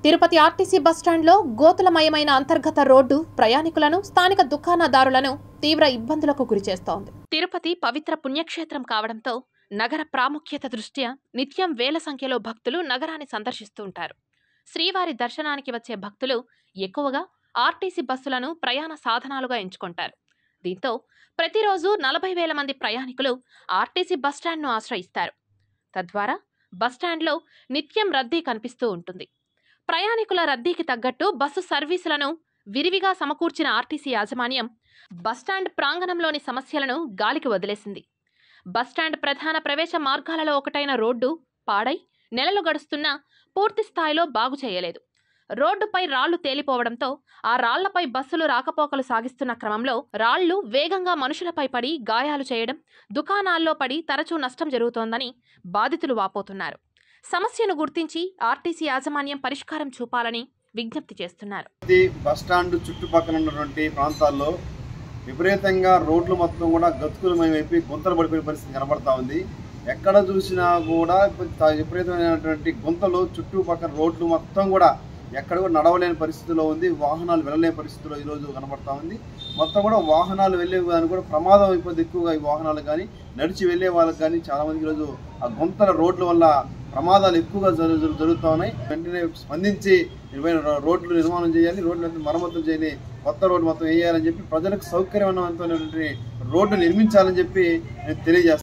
Tirupati RTC బస్టాండ్లో గోతులమయమైన అంతర్గత road ప్రయాణికులను స్థానిక దుకాణదారులను తీవ్ర ఇబ్బందులకు గురిచేస్తోంది తిరుపతి పవిత్ర పుణ్యక్షేత్రం కావడంతో నగర ప్రాముఖ్యత దృష్ట్యా నిత్యం వేల సంఖ్యలో భక్తులు నగరాన్ని సందర్శిస్తూ ఉంటారు శ్రీవారి దర్శనానికి వచ్చే భక్తులు ఎక్కువగా ఆర్టీసీ బస్సులను ప్రయాణ సాధనాలుగా ఎంచుకుంటారు దీంతో ప్రతిరోజు నలభై వేల మంది ప్రయాణికులు ఆర్టీసీ బస్టాండ్ను ఆశ్రయిస్తారు తద్వారా బస్టాండ్లో నిత్యం రద్దీ కనిపిస్తూ ఉంటుంది ప్రయాణికుల రద్దీకి తగ్గట్టు బస్సు సర్వీసులను విరివిగా సమకూర్చిన ఆర్టీసీ యాజమాన్యం బస్టాండ్ ప్రాంగణంలోని సమస్యలను గాలికి వదిలేసింది బస్టాండ్ ప్రధాన ప్రవేశ మార్గాలలో ఒకటైన రోడ్డు పాడై నెలలు గడుస్తున్నా పూర్తి స్థాయిలో బాగు చేయలేదు రోడ్డుపై రాళ్లు తేలిపోవడంతో ఆ రాళ్లపై బస్సులు రాకపోకలు సాగిస్తున్న క్రమంలో రాళ్లు వేగంగా మనుషులపై పడి గాయాలు చేయడం దుకాణాల్లో పడి తరచూ నష్టం జరుగుతోందని బాధితులు వాపోతున్నారు సమస్యను గుర్తించి ఆర్టీసీ యాజమాన్యం పరిష్కారం చూపాలని విజ్ఞప్తి చేస్తున్నారు ఇది బస్ స్టాండ్ చుట్టుపక్కల ఉన్నటువంటి ప్రాంతాల్లో విపరీతంగా రోడ్లు మొత్తం కూడా గతుకులమైపోయి గుంతలు పడిపోయే పరిస్థితి కనబడతా ఉంది ఎక్కడ చూసినా కూడా కొంత విపరీతమైనటువంటి గుంతలు చుట్టుపక్కల రోడ్లు మొత్తం కూడా ఎక్కడ కూడా నడవలేని పరిస్థితిలో ఉంది వాహనాలు వెళ్ళలేని పరిస్థితిలో ఈరోజు కనబడతా ఉంది మొత్తం కూడా వాహనాలు వెళ్ళే దానికి కూడా ప్రమాదం అయిపోతుంది ఎక్కువగా ఈ వాహనాలు కానీ నడిచి వెళ్ళే వాళ్ళకి కానీ చాలా మందికి ఈరోజు ఆ గుంతల రోడ్ల వల్ల ప్రమాదాలు ఎక్కువగా జరు జరు- జరుగుతూ ఉన్నాయి వెంటనే స్పందించి ఇరవై రోడ్లు నిర్మాణం చేయాలి రోడ్లు అంతా మరమ్మతులు చేయాలి కొత్త రోడ్డు మొత్తం వేయాలని చెప్పి ప్రజలకు సౌకర్యవంతమైనటువంటి రోడ్డు నిర్మించాలని చెప్పి నేను తెలియజేస్తాను